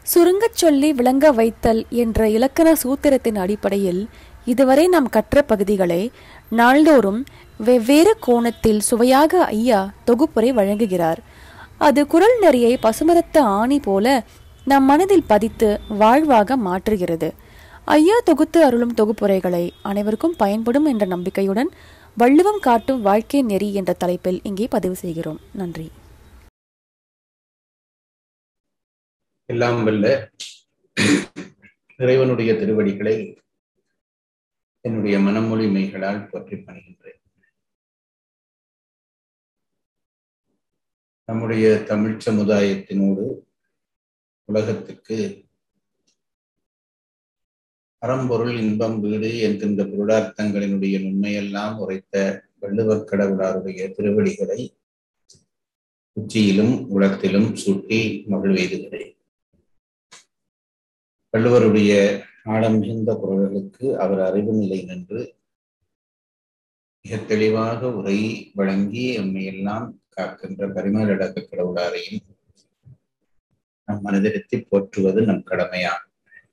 சுருங்கச் சொல்லி விளங்க வைத்தல் என்ற இலக்கண சூத்திரத்தின் அடிப்படையில் இதுவரை நாம் கற்ற பகுதிகளை நாள்தோறும் வெவ்வேறு கோணத்தில் சுவையாக ஐயா தொகுப்புரை வழங்குகிறார் அது குரல் நெறியை பசுமரத்த ஆணி போல நம் மனதில் பதித்து வாழ்வாக மாற்றுகிறது ஐயா தொகுத்து அருளும் தொகுப்புரைகளை அனைவருக்கும் பயன்படும் என்ற நம்பிக்கையுடன் வள்ளுவம் காட்டும் வாழ்க்கை நெறி என்ற தலைப்பில் இங்கே பதிவு செய்கிறோம் நன்றி எல்லாம் வல்ல இறைவனுடைய திருவடிகளை என்னுடைய மனமொழி மெய்களால் போற்றி பணிகின்றேன் நம்முடைய தமிழ் சமுதாயத்தினோடு உலகத்துக்கு அறம்பொருள் இன்பம் வீடு என்கின்ற பொருளார்த்தங்களினுடைய உண்மையெல்லாம் உரைத்த வள்ளுவக் கடவுளாருடைய திருவடிகளை உச்சியிலும் உலகத்திலும் சூட்டி மகிழ்வெய்துகிறேன் வள்ளுவருடைய ஆழம் மிகுந்த குரல்களுக்கு அவர் அறிவு நிலை நின்று மிக தெளிவாக உரை வழங்கி எம்மையெல்லாம் காக்கின்ற பரிமளடக்க கடவுளாரையும் நம் மனதிருத்தி போற்றுவது நம் கடமையாகும்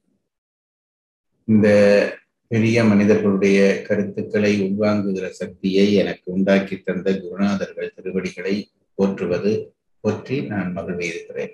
இந்த பெரிய மனிதர்களுடைய கருத்துக்களை உள்வாங்குகிற சக்தியை எனக்கு உண்டாக்கி தந்த குருநாதர்கள் திருவடிகளை போற்றுவது போற்றி நான் மகிழ்வெய்துகிறேன்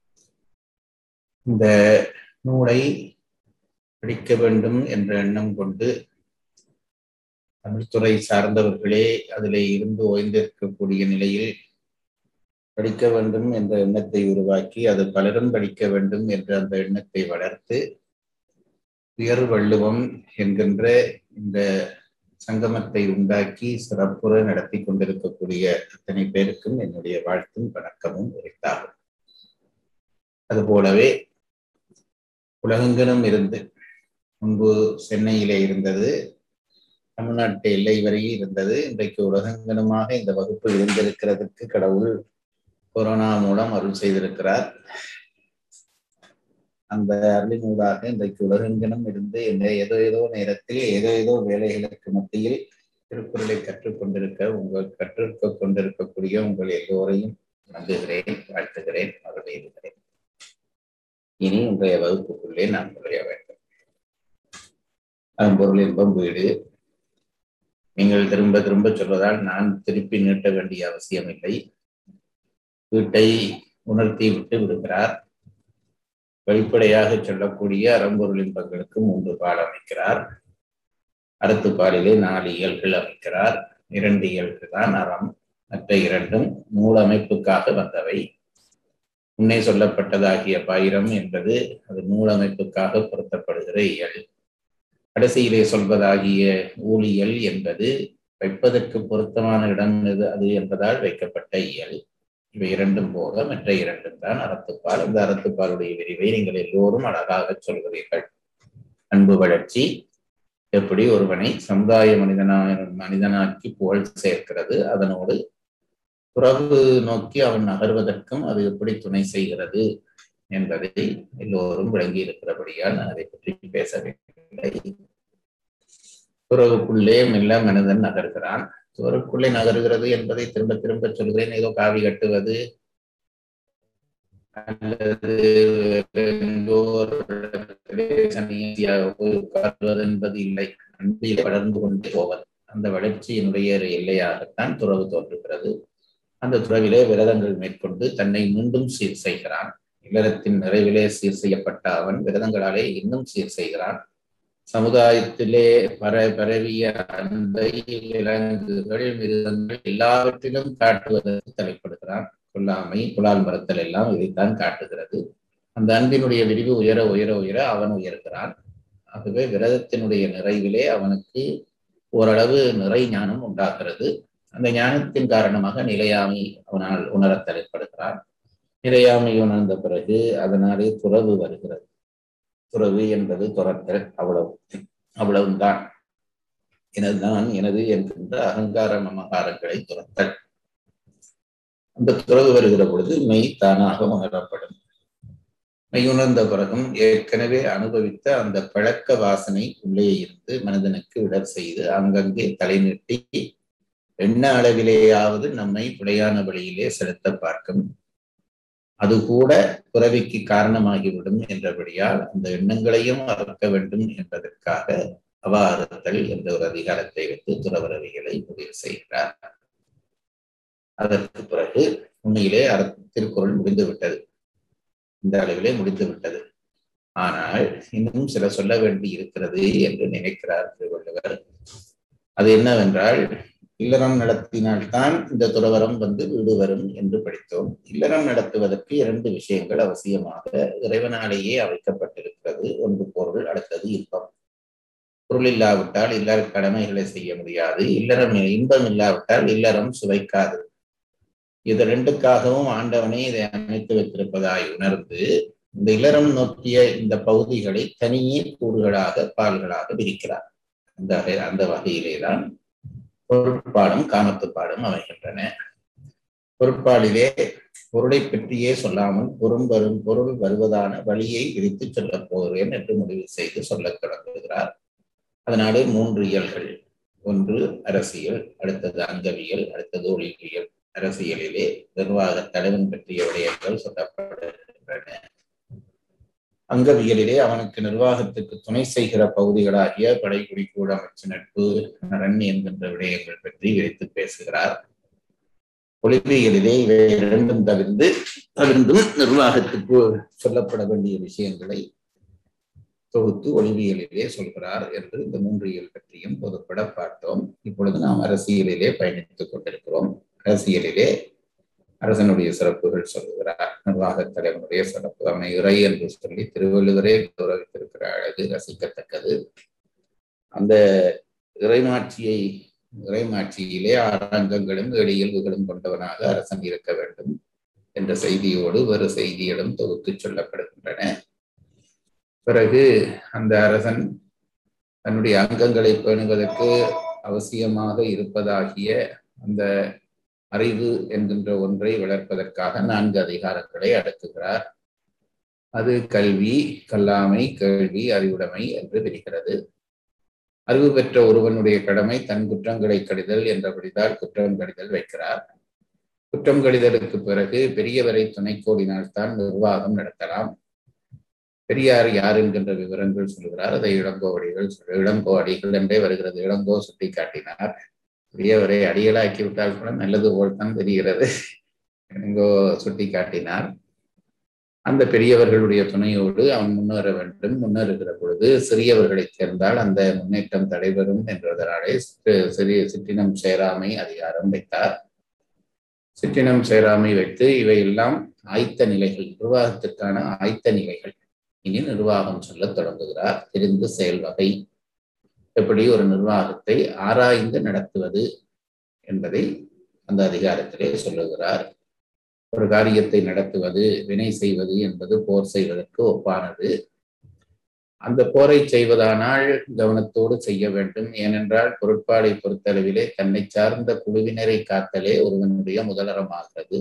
இந்த நூலை படிக்க வேண்டும் என்ற எண்ணம் கொண்டு தமிழ்துறை சார்ந்தவர்களே அதிலே இருந்து ஓய்ந்திருக்கக்கூடிய நிலையில் படிக்க வேண்டும் என்ற எண்ணத்தை உருவாக்கி அது பலரும் படிக்க வேண்டும் என்ற அந்த எண்ணத்தை வளர்த்து உயர் வள்ளுவம் என்கின்ற இந்த சங்கமத்தை உண்டாக்கி சிறப்புற நடத்தி கொண்டிருக்கக்கூடிய அத்தனை பேருக்கும் என்னுடைய வாழ்த்தும் வணக்கமும் உரைத்தாகும் அதுபோலவே உலகெங்கிலும் இருந்து முன்பு சென்னையிலே இருந்தது தமிழ்நாட்டு எல்லை வரையில் இருந்தது இன்றைக்கு உலகெங்கிலுமாக இந்த வகுப்பு இருந்திருக்கிறதுக்கு கடவுள் கொரோனா மூலம் அருள் செய்திருக்கிறார் அந்த அருளினூடாக இன்றைக்கு உலகெங்கிலும் இருந்து இந்த ஏதோ ஏதோ நேரத்தில் ஏதோ ஏதோ வேலைகளுக்கு மத்தியில் திருக்குறளை கற்றுக்கொண்டிருக்க உங்கள் கற்றுக்க கொண்டிருக்கக்கூடிய உங்கள் எல்லோரையும் நம்புகிறேன் வாழ்த்துகிறேன் வரவேற்கிறேன் இனி இன்றைய வகுப்புக்குள்ளே நான் நுழைய வேண்டும் பொருள் இன்பம் வீடு நீங்கள் திரும்ப திரும்ப சொல்வதால் நான் திருப்பி நீட்ட வேண்டிய அவசியம் இல்லை வீட்டை உணர்த்தி விட்டு விடுகிறார் வெளிப்படையாக சொல்லக்கூடிய அறம்பொருள் இன்பங்களுக்கு மூன்று பால் அமைக்கிறார் அறுத்து பாலிலே நாலு இயல்கள் அமைக்கிறார் இரண்டு இயல்கள் தான் அறம் மற்ற இரண்டும் நூல் அமைப்புக்காக வந்தவை முன்னே சொல்லப்பட்டதாகிய பாயிரம் என்பது அது நூல் அமைப்புக்காக பொருத்தப்படுகிற இயல் கடைசியிலே சொல்வதாகிய ஊழியல் என்பது வைப்பதற்கு பொருத்தமான இடம் எது அது என்பதால் வைக்கப்பட்ட இயல் இவை இரண்டும் போக மற்ற இரண்டும் தான் அறத்துப்பால் அந்த அறத்துப்பாலுடைய விரிவை நீங்கள் எல்லோரும் அழகாக சொல்கிறீர்கள் அன்பு வளர்ச்சி எப்படி ஒருவனை சமுதாய மனிதனா மனிதனாக்கி புகழ் சேர்க்கிறது அதனோடு துறவு நோக்கி அவன் நகர்வதற்கும் அது எப்படி துணை செய்கிறது என்பதை எல்லோரும் விளங்கி இருக்கிறபடியால் நான் அதை பற்றி பேசவில்லை துறவுக்குள்ளே மெல்ல மனிதன் நகர்கிறான் துறவுக்குள்ளே நகர்கிறது என்பதை திரும்ப திரும்ப சொல்கிறேன் ஏதோ காவி கட்டுவது அல்லது உட்கார்வது என்பது இல்லை அன்பில் வளர்ந்து கொண்டு போவது அந்த வளர்ச்சியினுடைய எல்லையாகத்தான் துறவு தோன்றுகிறது அந்த துறவிலே விரதங்கள் மேற்கொண்டு தன்னை மீண்டும் சீர் செய்கிறான் இல்லறத்தின் நிறைவிலே சீர் செய்யப்பட்ட அவன் விரதங்களாலே இன்னும் சீர் செய்கிறான் சமுதாயத்திலே பர பரவிய அன்பை விலங்குகள் மிருகங்கள் எல்லாவற்றிலும் காட்டுவதற்கு தலைப்படுகிறான் கொல்லாமை குலால் மறுத்தல் எல்லாம் இதைத்தான் காட்டுகிறது அந்த அன்பினுடைய விரிவு உயர உயர உயர அவன் உயர்கிறான் ஆகவே விரதத்தினுடைய நிறைவிலே அவனுக்கு ஓரளவு நிறை ஞானம் உண்டாகிறது அந்த ஞானத்தின் காரணமாக நிலையாமை அவனால் உணர தலைப்படுகிறான் நிலையாமை உணர்ந்த பிறகு அதனாலே துறவு வருகிறது துறவு என்பது துறத்தல் அவ்வளவு அவ்வளவுதான் எனதுதான் எனது என்கின்ற அகங்கார மமகாரங்களை துறத்தல் அந்த துறவு வருகிற பொழுது மெய் தானாக உணரப்படும் மெய்யுணர்ந்த பிறகும் ஏற்கனவே அனுபவித்த அந்த பழக்க வாசனை உள்ளே இருந்து மனிதனுக்கு இடர் செய்து அங்கங்கே தலை நீட்டி எண்ண அளவிலேயாவது நம்மை பிழையான வழியிலே செலுத்த பார்க்கும் அது கூட பிறவிக்கு காரணமாகிவிடும் என்றபடியால் அந்த எண்ணங்களையும் அறுக்க வேண்டும் என்பதற்காக அவாறுத்தல் என்ற ஒரு அதிகாரத்தை வைத்து துறவரவிகளை முடிவு செய்கிறார் அதற்கு பிறகு உண்மையிலே அற திருக்குறள் முடிந்து விட்டது இந்த அளவிலே முடிந்து விட்டது ஆனால் இன்னும் சில சொல்ல வேண்டி இருக்கிறது என்று நினைக்கிறார் திருவள்ளுவர் அது என்னவென்றால் இல்லறம் நடத்தினால்தான் இந்த துறவரம் வந்து வீடு வரும் என்று படித்தோம் இல்லறம் நடத்துவதற்கு இரண்டு விஷயங்கள் அவசியமாக இறைவனாலேயே அமைக்கப்பட்டிருக்கிறது ஒன்று பொருள் அடுத்தது இன்பம் பொருள் இல்லாவிட்டால் இல்லற கடமைகளை செய்ய முடியாது இல்லறம் இன்பம் இல்லாவிட்டால் இல்லறம் சுவைக்காது இது ரெண்டுக்காகவும் ஆண்டவனே இதை அமைத்து வைத்திருப்பதாய் உணர்ந்து இந்த இல்லறம் நோக்கிய இந்த பகுதிகளை தனியே கூறுகளாக பால்களாக விரிக்கிறார் அந்த வகை- அந்த வகையிலே தான் பொருட்பாடும் காமத்துப்பாடும் அமைகின்றன பொருட்பாலிலே பொருளை பற்றியே சொல்லாமல் பொருள் வரும் பொருள் வருவதான வழியை விரித்து சொல்லப் போகிறேன் என்று முடிவு செய்து சொல்லத் தொடங்குகிறார் அதனாலே மூன்று இயல்கள் ஒன்று அரசியல் அடுத்தது அங்கவியல் அடுத்தது ஒளிவியல் அரசியலிலே நிர்வாக தலைவன் பற்றிய விடயங்கள் சொல்லப்படுகின்றன அங்கவியலிலே அவனுக்கு நிர்வாகத்துக்கு துணை செய்கிற பகுதிகளாகிய படைக்குடி கூட அமைச்சு நட்பு நரன் என்கின்ற விடயங்கள் பற்றி விரித்து பேசுகிறார் ஒளிவியலிலே இவை இரண்டும் தவிர்த்து தவிர்த்தும் நிர்வாகத்துக்கு சொல்லப்பட வேண்டிய விஷயங்களை தொகுத்து ஒளிவியலிலே சொல்கிறார் என்று இந்த மூன்று இயல் பற்றியும் பொதுப்பட பார்த்தோம் இப்பொழுது நாம் அரசியலிலே பயணித்துக் கொண்டிருக்கிறோம் அரசியலிலே அரசனுடைய சிறப்புகள் சொல்லுகிறார் நிர்வாகத் தலைவனுடைய சிறப்பு அவனை இறை என்று சொல்லி திருவள்ளுவரே கௌரவித்திருக்கிற அழகு ரசிக்கத்தக்கது அந்த இறைமாட்சியை இறைமாட்சியிலே ஆரங்கங்களும் ஏழு இயல்புகளும் கொண்டவனாக அரசன் இருக்க வேண்டும் என்ற செய்தியோடு ஒரு செய்தியிடம் தொகுத்து சொல்லப்படுகின்றன பிறகு அந்த அரசன் தன்னுடைய அங்கங்களை பேணுவதற்கு அவசியமாக இருப்பதாகிய அந்த அறிவு என்கின்ற ஒன்றை வளர்ப்பதற்காக நான்கு அதிகாரங்களை அடக்குகிறார் அது கல்வி கல்லாமை கேள்வி அறிவுடைமை என்று பிரிக்கிறது அறிவு பெற்ற ஒருவனுடைய கடமை தன் குற்றங்களை கடிதல் என்றபடிதால் குற்றம் கடிதல் வைக்கிறார் குற்றம் கடிதலுக்கு பிறகு பெரியவரை துணைக்கோடினால்தான் நிர்வாகம் நடத்தலாம் பெரியார் யார் என்கின்ற விவரங்கள் சொல்கிறார் அதை இளங்கோவடிகள் சொல் இளங்கோ அடிகள் என்றே வருகிறது இளங்கோ சுட்டி காட்டினார் பெரியவரை அடிகளாக்கி விட்டால் கூட நல்லது போல் தான் தெரிகிறது இளங்கோ சுட்டி காட்டினார் அந்த பெரியவர்களுடைய துணையோடு அவன் முன்னேற வேண்டும் முன்னேறுகிற பொழுது சிறியவர்களை சேர்ந்தால் அந்த முன்னேற்றம் தடைபெறும் என்றதனாலே சிறு- சிறிய சிற்றினம் சேராமை அதிகாரம் வைத்தார் சிற்றினம் சேராமை வைத்து இவையெல்லாம் ஆய்த்த நிலைகள் நிர்வாகத்திற்கான ஆய்த்த நிலைகள் இனி நிர்வாகம் சொல்லத் தொடங்குகிறார் தெரிந்து செயல் வகை எப்படி ஒரு நிர்வாகத்தை ஆராய்ந்து நடத்துவது என்பதை அந்த அதிகாரத்திலே சொல்லுகிறார் ஒரு காரியத்தை நடத்துவது வினை செய்வது என்பது போர் செய்வதற்கு ஒப்பானது அந்த போரை செய்வதானால் கவனத்தோடு செய்ய வேண்டும் ஏனென்றால் பொருட்பாடை பொறுத்தளவிலே தன்னை சார்ந்த குழுவினரை காத்தலே ஒருவனுடைய முதலறமாகிறது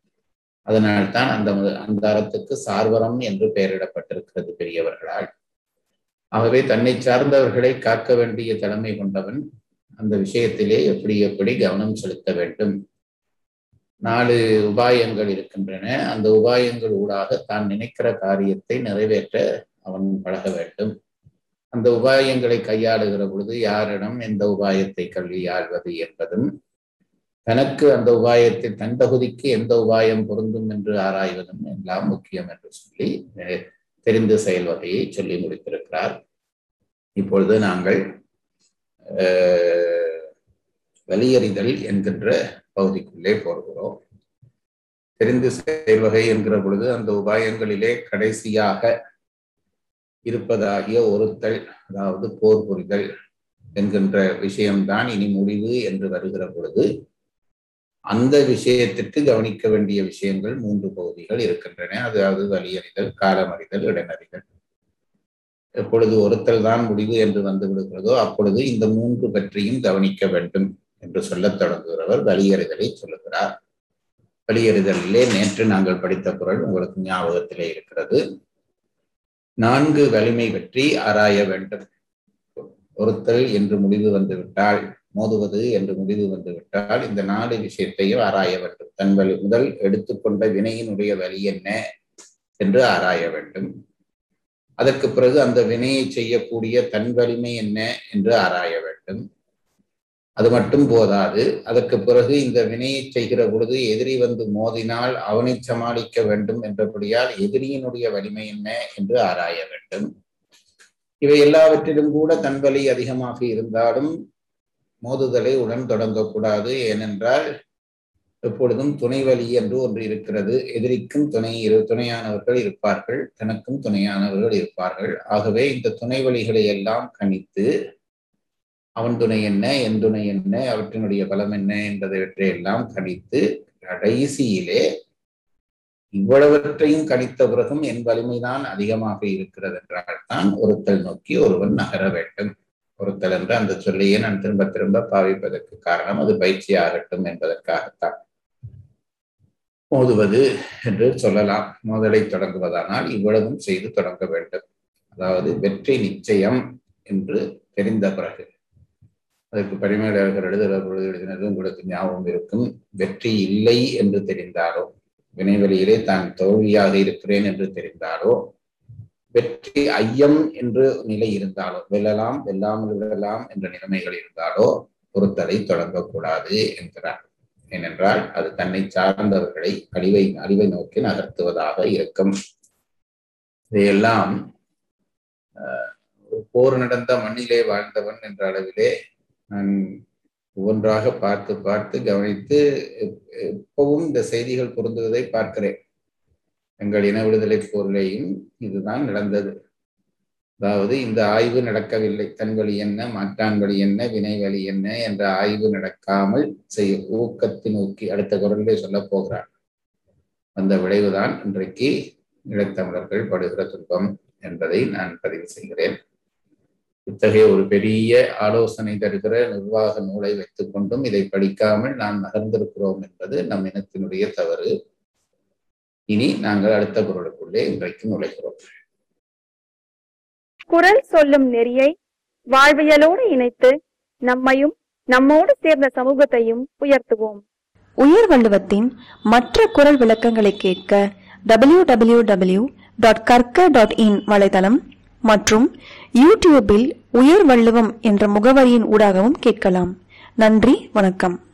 அதனால்தான் அந்த முத- அந்த அறத்துக்கு சார்வரம் என்று பெயரிடப்பட்டிருக்கிறது பெரியவர்களால் ஆகவே தன்னை சார்ந்தவர்களை காக்க வேண்டிய தலைமை கொண்டவன் அந்த விஷயத்திலே எப்படி எப்படி கவனம் செலுத்த வேண்டும் நாலு உபாயங்கள் இருக்கின்றன அந்த உபாயங்கள் ஊடாக தான் நினைக்கிற காரியத்தை நிறைவேற்ற அவன் பழக வேண்டும் அந்த உபாயங்களை கையாளுகிற பொழுது யாரிடம் எந்த உபாயத்தை கையாள்வது என்பதும் தனக்கு அந்த உபாயத்தை தன் தகுதிக்கு எந்த உபாயம் பொருந்தும் என்று ஆராய்வதும் எல்லாம் முக்கியம் என்று சொல்லி அஹ், தெரிந்த செயல் வகையை சொல்லி முடித்திருக்கிறார் இப்பொழுது நாங்கள் அஹ், வெளியறிதல் என்கின்ற பகுதிக்குள்ளே போகிறோம் தெரிந்து செயல் வகை என்கிற பொழுது அந்த உபாயங்களிலே கடைசியாக இருப்பதாகிய ஒருத்தல் அதாவது போர் புரிதல் என்கின்ற விஷயம்தான் இனி முடிவு என்று வருகிற பொழுது அந்த விஷயத்திற்கு கவனிக்க வேண்டிய விஷயங்கள் மூன்று பகுதிகள் இருக்கின்றன அதாவது வலியறிதல் காலமறிதல் இடனறிதல் எப்பொழுது ஒருத்தல் தான் முடிவு என்று வந்து விடுகிறதோ அப்பொழுது இந்த மூன்று பற்றியும் கவனிக்க வேண்டும் என்று சொல்லத் தொடங்குகிறவர் வலியறிதலை சொல்லுகிறார் வலியறிதலிலே நேற்று நாங்கள் படித்த குரல் உங்களுக்கு ஞாபகத்திலே இருக்கிறது நான்கு வலிமை பற்றி ஆராய வேண்டும் ஒருத்தல் என்று முடிவு வந்துவிட்டால் மோதுவது என்று முடிவு வந்துவிட்டால் இந்த நாலு விஷயத்தையும் ஆராய வேண்டும் தன் வழி முதல் எடுத்துக்கொண்ட வினையினுடைய வழி என்ன என்று ஆராய வேண்டும் அதற்கு பிறகு அந்த வினையை செய்யக்கூடிய தன் வலிமை என்ன என்று ஆராய வேண்டும் அது மட்டும் போதாது அதற்கு பிறகு இந்த வினையை செய்கிற பொழுது எதிரி வந்து மோதினால் அவனை சமாளிக்க வேண்டும் என்றபடியால் எதிரியினுடைய வலிமை என்ன என்று ஆராய வேண்டும் இவை எல்லாவற்றிலும் கூட தன் வலி அதிகமாக இருந்தாலும் மோதுதலை உடன் தொடங்கக்கூடாது ஏனென்றால் எப்பொழுதும் துணை வழி என்று ஒன்று இருக்கிறது எதிரிக்கும் துணை இரு துணையானவர்கள் இருப்பார்கள் தனக்கும் துணையானவர்கள் இருப்பார்கள் ஆகவே இந்த துணை வழிகளை எல்லாம் கணித்து அவன் துணை என்ன என் துணை என்ன அவற்றினுடைய பலம் என்ன என்பதை எல்லாம் கணித்து கடைசியிலே இவ்வளவற்றையும் கணித்த பிறகும் என் வலிமைதான் அதிகமாக இருக்கிறது என்றால் தான் ஒருத்தல் நோக்கி ஒருவன் நகர வேண்டும் ஒருத்தல் என்று அந்த சொல்லையே நான் திரும்ப திரும்ப பாவிப்பதற்கு காரணம் அது பயிற்சி ஆகட்டும் என்பதற்காகத்தான் மோதுவது என்று சொல்லலாம் மோதலை தொடங்குவதானால் இவ்வளவும் செய்து தொடங்க வேண்டும் அதாவது வெற்றி நிச்சயம் என்று தெரிந்த பிறகு அதற்கு பரிமையாளர்கள் எழுதுகிற பொழுது எழுதினது உங்களுக்கு ஞாபகம் இருக்கும் வெற்றி இல்லை என்று தெரிந்தாலோ வினைவெளியிலே தான் தோல்வியாக இருக்கிறேன் என்று தெரிந்தாலோ வெற்றி ஐயம் என்று நிலை இருந்தாலோ வெல்லலாம் வெல்லாமல் விடலாம் என்ற நிலைமைகள் இருந்தாலோ பொறுத்தலை தொடங்கக்கூடாது என்கிறார் ஏனென்றால் அது தன்னை சார்ந்தவர்களை அழிவை அழிவை நோக்கி நகர்த்துவதாக இருக்கும் இதையெல்லாம் போர் நடந்த மண்ணிலே வாழ்ந்தவன் என்ற அளவிலே நான் ஒவ்வொன்றாக பார்த்து பார்த்து கவனித்து எப்பவும் இந்த செய்திகள் பொருந்துவதை பார்க்கிறேன் எங்கள் இன விடுதலை போரிலேயும் இதுதான் நடந்தது அதாவது இந்த ஆய்வு நடக்கவில்லை தன் வழி என்ன மாற்றான் வழி என்ன வினை வழி என்ன என்ற ஆய்வு நடக்காமல் செய்ய ஊக்கத்தை நோக்கி அடுத்த குரலிலே சொல்ல போகிறார் அந்த விளைவுதான் இன்றைக்கு இளத்தமிழர்கள் படுகிற துன்பம் என்பதை நான் பதிவு செய்கிறேன் இத்தகைய ஒரு பெரிய ஆலோசனை தருகிற நிர்வாக நூலை வைத்துக் கொண்டும் இதை படிக்காமல் நாம் நகர்ந்திருக்கிறோம் என்பது நம் இனத்தினுடைய தவறு இனி நாங்கள் அடுத்த குரலுக்குள்ளே இன்றைக்கு நுழைகிறோம் குரல் சொல்லும் நெறியை வாழ்வியலோடு இணைத்து நம்மையும் நம்மோடு சேர்ந்த சமூகத்தையும் உயர்த்துவோம் உயர் வள்ளுவத்தின் மற்ற குரல் விளக்கங்களை கேட்க டபிள்யூ டபிள்யூ டபிள்யூ டாட் கற்க டாட் இன் வலைதளம் மற்றும் யூடியூபில் உயர் வள்ளுவம் என்ற முகவரியின் ஊடாகவும் கேட்கலாம் நன்றி வணக்கம்